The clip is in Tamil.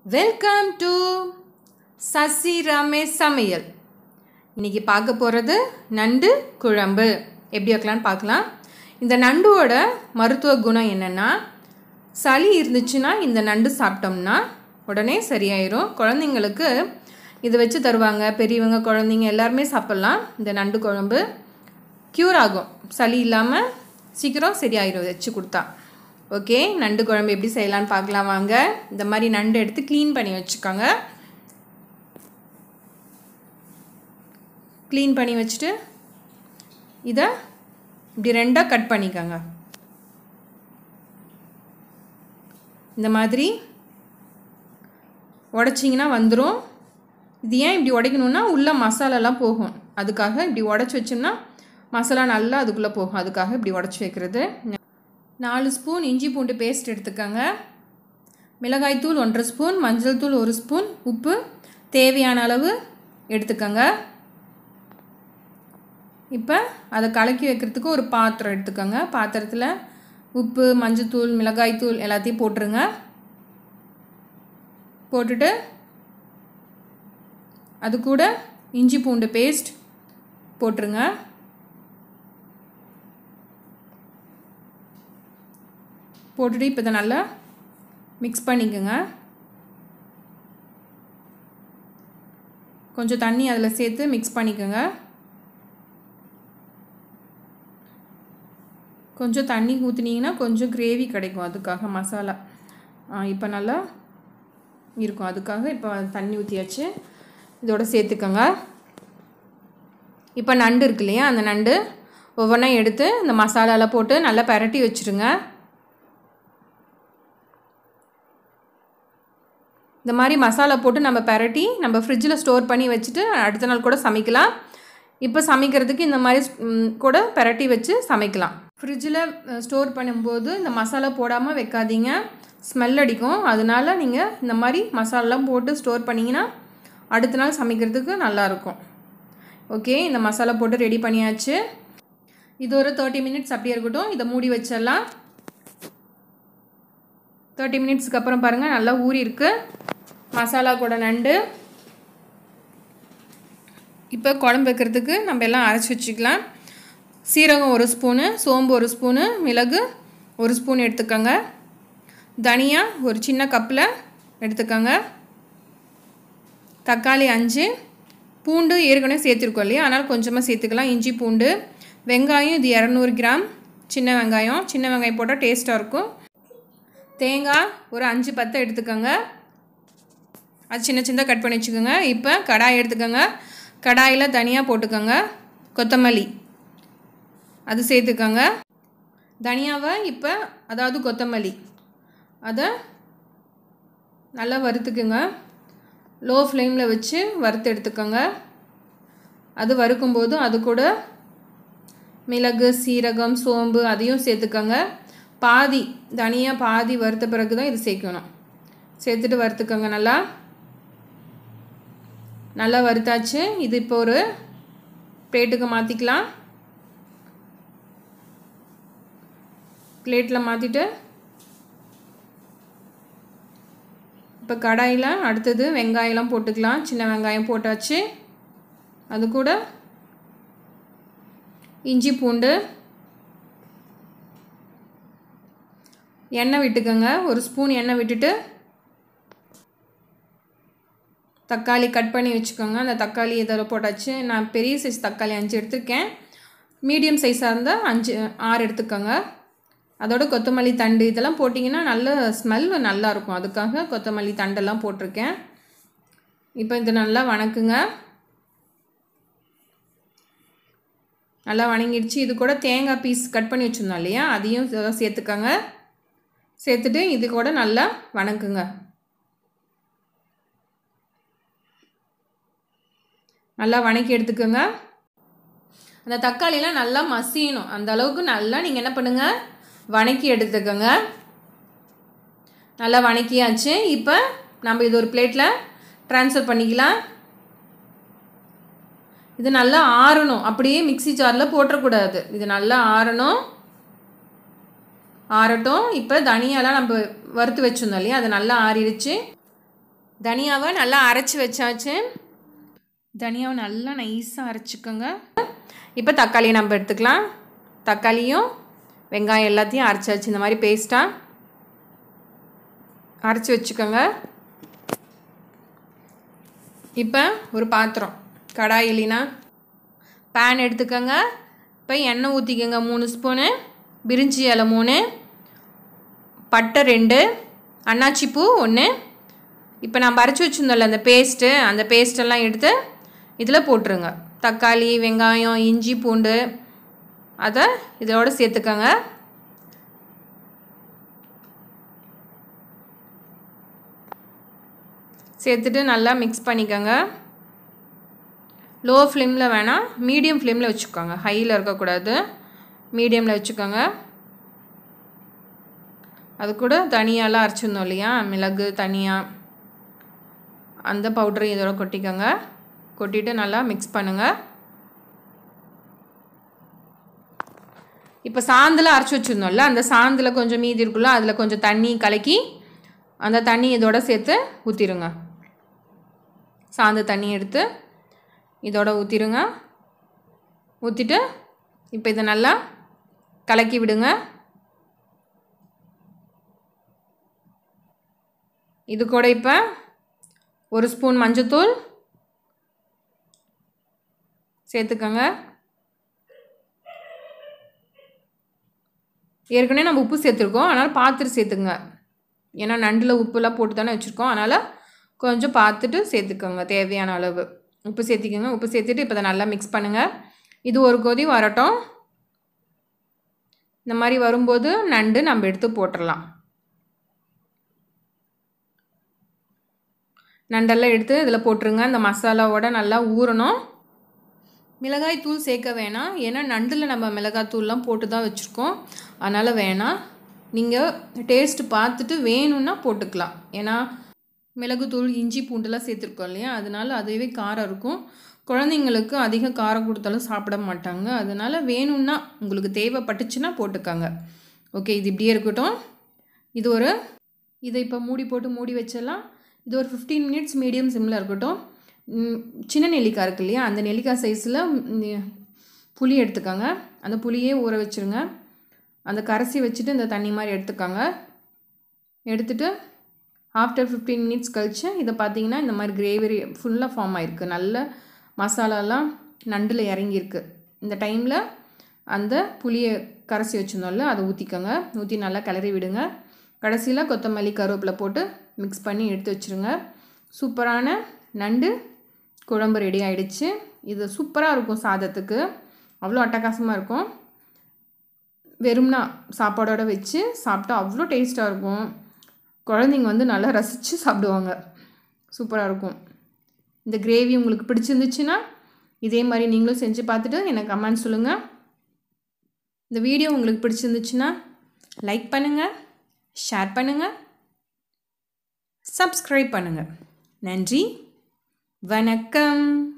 வெல்கம் டு சசி ரமேஷ் சமையல் இன்னைக்கு பார்க்க போகிறது நண்டு குழம்பு எப்படி வைக்கலான்னு பார்க்கலாம் இந்த நண்டோட மருத்துவ குணம் என்னென்னா சளி இருந்துச்சுன்னா இந்த நண்டு சாப்பிட்டோம்னா உடனே சரியாயிரும் குழந்தைங்களுக்கு இது வச்சு தருவாங்க பெரியவங்க குழந்தைங்க எல்லாருமே சாப்பிட்லாம் இந்த நண்டு குழம்பு க்யூர் ஆகும் சளி இல்லாமல் சீக்கிரம் சரியாயிரும் வச்சு கொடுத்தா ஓகே நண்டு குழம்பு எப்படி செய்யலான்னு பார்க்கலாம் வாங்க இந்த மாதிரி நண்டு எடுத்து க்ளீன் பண்ணி வச்சுக்கோங்க க்ளீன் பண்ணி வச்சுட்டு இதை இப்படி ரெண்டாக கட் பண்ணிக்கோங்க இந்த மாதிரி உடச்சிங்கன்னா வந்துடும் இது ஏன் இப்படி உடைக்கணுன்னா உள்ளே மசாலாலாம் போகும் அதுக்காக இப்படி உடச்சி வச்சோம்னா மசாலா நல்லா அதுக்குள்ளே போகும் அதுக்காக இப்படி உடச்சி வைக்கிறது நாலு ஸ்பூன் இஞ்சி பூண்டு பேஸ்ட் எடுத்துக்கோங்க மிளகாய்த்தூள் ஒன்றரை ஸ்பூன் மஞ்சள் தூள் ஒரு ஸ்பூன் உப்பு தேவையான அளவு எடுத்துக்கோங்க இப்போ அதை கலக்கி வைக்கிறதுக்கு ஒரு பாத்திரம் எடுத்துக்கோங்க பாத்திரத்தில் உப்பு மஞ்சத்தூள் மிளகாய்த்தூள் எல்லாத்தையும் போட்டுருங்க போட்டுட்டு அது கூட இஞ்சி பூண்டு பேஸ்ட் போட்டுருங்க போட்டுட்டு இப்போ இதை நல்லா மிக்ஸ் பண்ணிக்கோங்க கொஞ்சம் தண்ணி அதில் சேர்த்து மிக்ஸ் பண்ணிக்கோங்க கொஞ்சம் தண்ணி ஊற்றுனீங்கன்னா கொஞ்சம் கிரேவி கிடைக்கும் அதுக்காக மசாலா இப்போ நல்லா இருக்கும் அதுக்காக இப்போ தண்ணி ஊற்றியாச்சு இதோட சேர்த்துக்கோங்க இப்போ நண்டு இருக்கு இல்லையா அந்த நண்டு ஒவ்வொன்றா எடுத்து இந்த மசாலாவில் போட்டு நல்லா பரட்டி வச்சுருங்க இந்த மாதிரி மசாலா போட்டு நம்ம பரட்டி நம்ம ஃப்ரிட்ஜில் ஸ்டோர் பண்ணி வச்சுட்டு அடுத்த நாள் கூட சமைக்கலாம் இப்போ சமைக்கிறதுக்கு இந்த மாதிரி கூட பரட்டி வச்சு சமைக்கலாம் ஃப்ரிட்ஜில் ஸ்டோர் பண்ணும்போது இந்த மசாலா போடாமல் வைக்காதீங்க ஸ்மெல் அடிக்கும் அதனால நீங்கள் இந்த மாதிரி மசாலாலாம் போட்டு ஸ்டோர் பண்ணிங்கன்னா அடுத்த நாள் சமைக்கிறதுக்கு நல்லாயிருக்கும் ஓகே இந்த மசாலா போட்டு ரெடி பண்ணியாச்சு இது ஒரு தேர்ட்டி மினிட்ஸ் அப்படியே இருக்கட்டும் இதை மூடி வச்சிடலாம் தேர்ட்டி மினிட்ஸ்க்கு அப்புறம் பாருங்கள் நல்லா ஊறி இருக்குது மசாலா கூட நண்டு இப்போ குழம்பு வைக்கிறதுக்கு நம்ம எல்லாம் அரைச்சி வச்சுக்கலாம் சீரகம் ஒரு ஸ்பூனு சோம்பு ஒரு ஸ்பூனு மிளகு ஒரு ஸ்பூன் எடுத்துக்கோங்க தனியா ஒரு சின்ன கப்பில் எடுத்துக்கோங்க தக்காளி அஞ்சு பூண்டு ஏற்கனவே சேர்த்துருக்கோம் இல்லையா அதனால் கொஞ்சமாக சேர்த்துக்கலாம் இஞ்சி பூண்டு வெங்காயம் இது இரநூறு கிராம் சின்ன வெங்காயம் சின்ன வெங்காயம் போட்டால் டேஸ்ட்டாக இருக்கும் தேங்காய் ஒரு அஞ்சு பத்தை எடுத்துக்கோங்க அது சின்ன சின்னதாக கட் பண்ணி வச்சுக்கோங்க இப்போ கடாய் எடுத்துக்கோங்க கடாயில் தனியாக போட்டுக்கோங்க கொத்தமல்லி அது சேர்த்துக்கோங்க தனியாவை இப்போ அதாவது கொத்தமல்லி அதை நல்லா வறுத்துக்குங்க லோ ஃப்ளேமில் வச்சு வறுத்து எடுத்துக்கோங்க அது வறுக்கும்போது அது கூட மிளகு சீரகம் சோம்பு அதையும் சேர்த்துக்கோங்க பாதி தனியாக பாதி வறுத்த பிறகு தான் இது சேர்க்கணும் சேர்த்துட்டு வறுத்துக்கோங்க நல்லா நல்லா வறுத்தாச்சு இது இப்போ ஒரு பிளேட்டுக்கு மாற்றிக்கலாம் பிளேட்டில் மாற்றிட்டு இப்போ கடாயில் அடுத்தது வெங்காயம்லாம் போட்டுக்கலாம் சின்ன வெங்காயம் போட்டாச்சு அது கூட இஞ்சி பூண்டு எண்ணெய் விட்டுக்கோங்க ஒரு ஸ்பூன் எண்ணெய் விட்டுட்டு தக்காளி கட் பண்ணி வச்சுக்கோங்க அந்த தக்காளி இதில் போட்டாச்சு நான் பெரிய சைஸ் தக்காளி அஞ்சு எடுத்துருக்கேன் மீடியம் சைஸாக இருந்தால் அஞ்சு ஆறு எடுத்துக்கோங்க அதோட கொத்தமல்லி தண்டு இதெல்லாம் போட்டிங்கன்னா நல்ல ஸ்மெல் நல்லாயிருக்கும் அதுக்காக கொத்தமல்லி தண்டெல்லாம் போட்டிருக்கேன் இப்போ இது நல்லா வணக்குங்க நல்லா வணங்கிடுச்சு இது கூட தேங்காய் பீஸ் கட் பண்ணி வச்சுருந்தோம் இல்லையா அதையும் சேர்த்துக்கோங்க சேர்த்துட்டு இது கூட நல்லா வணக்குங்க நல்லா வணக்கி எடுத்துக்கோங்க அந்த தக்காளிலாம் நல்லா மசியணும் அந்த அளவுக்கு நல்லா நீங்கள் என்ன பண்ணுங்கள் வணக்கி எடுத்துக்கோங்க நல்லா வணக்கியாச்சு இப்போ நம்ம இது ஒரு பிளேட்டில் ட்ரான்ஸ்ஃபர் பண்ணிக்கலாம் இது நல்லா ஆறணும் அப்படியே மிக்சி ஜாரில் போட்டுறக்கூடாது இது நல்லா ஆறணும் ஆறட்டும் இப்போ தனியாலாம் நம்ம வறுத்து வச்சுருந்தோம் இல்லையா அது நல்லா ஆறிடுச்சு தனியாவை நல்லா அரைச்சி வச்சாச்சு தனியாவை நல்லா நைஸாக அரைச்சிக்கோங்க இப்போ தக்காளி நம்ம எடுத்துக்கலாம் தக்காளியும் வெங்காயம் எல்லாத்தையும் அரைச்சாச்சு இந்த மாதிரி பேஸ்ட்டாக அரைச்சி வச்சுக்கோங்க இப்போ ஒரு பாத்திரம் கடாய் இல்லைனா பேன் எடுத்துக்கோங்க இப்போ எண்ணெய் ஊற்றிக்கோங்க மூணு ஸ்பூனு பிரிஞ்சி இலை மூணு பட்டை ரெண்டு அன்னாச்சி பூ ஒன்று இப்போ நம்ம அரைச்சி வச்சுருந்தோம்ல அந்த பேஸ்ட்டு அந்த பேஸ்ட்டெல்லாம் எடுத்து இதில் போட்டுருங்க தக்காளி வெங்காயம் இஞ்சி பூண்டு அதை இதோட சேர்த்துக்கோங்க சேர்த்துட்டு நல்லா மிக்ஸ் பண்ணிக்கோங்க லோ ஃப்ளேமில் வேணாம் மீடியம் ஃப்ளேமில் வச்சுக்கோங்க ஹையில் இருக்கக்கூடாது மீடியமில் வச்சுக்கோங்க அது கூட தனியாலாம் அரைச்சிருந்தோம் இல்லையா மிளகு தனியாக அந்த பவுடரை இதோட கொட்டிக்கோங்க கொட்டிட்டு நல்லா மிக்ஸ் பண்ணுங்கள் இப்போ சாந்தில் அரைச்சி வச்சுருந்தோம்ல அந்த சாந்தில் கொஞ்சம் மீதி இருக்குல்ல அதில் கொஞ்சம் தண்ணி கலக்கி அந்த தண்ணி இதோட சேர்த்து ஊற்றிடுங்க சாந்து தண்ணி எடுத்து இதோட ஊற்றிடுங்க ஊற்றிட்டு இப்போ இதை நல்லா கலக்கி விடுங்க இது கூட இப்போ ஒரு ஸ்பூன் மஞ்சத்தூள் சேர்த்துக்கோங்க ஏற்கனவே நம்ம உப்பு சேர்த்துருக்கோம் அதனால் பார்த்துட்டு சேர்த்துங்க ஏன்னா நண்டில் உப்புலாம் போட்டு தானே வச்சுருக்கோம் அதனால் கொஞ்சம் பார்த்துட்டு சேர்த்துக்கோங்க தேவையான அளவு உப்பு சேர்த்திக்கோங்க உப்பு சேர்த்துட்டு இப்போ அதை நல்லா மிக்ஸ் பண்ணுங்கள் இது ஒரு கொதி வரட்டும் இந்த மாதிரி வரும்போது நண்டு நம்ம எடுத்து போட்டுடலாம் நண்டெல்லாம் எடுத்து இதில் போட்டுருங்க இந்த மசாலாவோட நல்லா ஊறணும் மிளகாய் தூள் சேர்க்க வேணாம் ஏன்னா நண்டில் நம்ம மிளகாய் தூள்லாம் போட்டு தான் வச்சுருக்கோம் அதனால் வேணாம் நீங்கள் டேஸ்ட் பார்த்துட்டு வேணும்னா போட்டுக்கலாம் ஏன்னா மிளகுத்தூள் இஞ்சி பூண்டுலாம் சேர்த்துருக்கோம் இல்லையா அதனால அதுவே காரம் இருக்கும் குழந்தைங்களுக்கு அதிக காரம் கொடுத்தாலும் சாப்பிட மாட்டாங்க அதனால் வேணும்னா உங்களுக்கு தேவைப்பட்டுச்சுன்னா போட்டுக்கோங்க ஓகே இது இப்படியே இருக்கட்டும் இது ஒரு இதை இப்போ மூடி போட்டு மூடி வச்சிடலாம் இது ஒரு ஃபிஃப்டீன் மினிட்ஸ் மீடியம் சிம்மில் இருக்கட்டும் சின்ன நெல்லிக்காய் இருக்கு இல்லையா அந்த நெல்லிக்காய் சைஸில் புளி எடுத்துக்கோங்க அந்த புளியே ஊற வச்சுருங்க அந்த கரைசி வச்சுட்டு இந்த தண்ணி மாதிரி எடுத்துக்கோங்க எடுத்துட்டு ஆஃப்டர் ஃபிஃப்டீன் மினிட்ஸ் கழித்து இதை பார்த்தீங்கன்னா இந்த மாதிரி கிரேவி ஃபுல்லாக ஃபார்ம் ஆகிருக்கு நல்ல மசாலாலாம் நண்டில் இறங்கியிருக்கு இந்த டைமில் அந்த புளியை கரைச்சி வச்சுருந்தோம்ல அதை ஊற்றிக்கோங்க ஊற்றி நல்லா கிளறி விடுங்க கடைசியில் கொத்தமல்லி கருவேப்பிலை போட்டு மிக்ஸ் பண்ணி எடுத்து வச்சுருங்க சூப்பரான நண்டு குழம்பு ரெடி ஆகிடுச்சு இது சூப்பராக இருக்கும் சாதத்துக்கு அவ்வளோ அட்டகாசமாக இருக்கும் வெறும்னா சாப்பாடோடு வச்சு சாப்பிட்டா அவ்வளோ டேஸ்ட்டாக இருக்கும் குழந்தைங்க வந்து நல்லா ரசித்து சாப்பிடுவாங்க சூப்பராக இருக்கும் இந்த கிரேவி உங்களுக்கு பிடிச்சிருந்துச்சுன்னா இதே மாதிரி நீங்களும் செஞ்சு பார்த்துட்டு எனக்கு கமெண்ட் சொல்லுங்கள் இந்த வீடியோ உங்களுக்கு பிடிச்சிருந்துச்சுன்னா லைக் பண்ணுங்கள் ஷேர் பண்ணுங்கள் சப்ஸ்கிரைப் பண்ணுங்கள் நன்றி வணக்கம்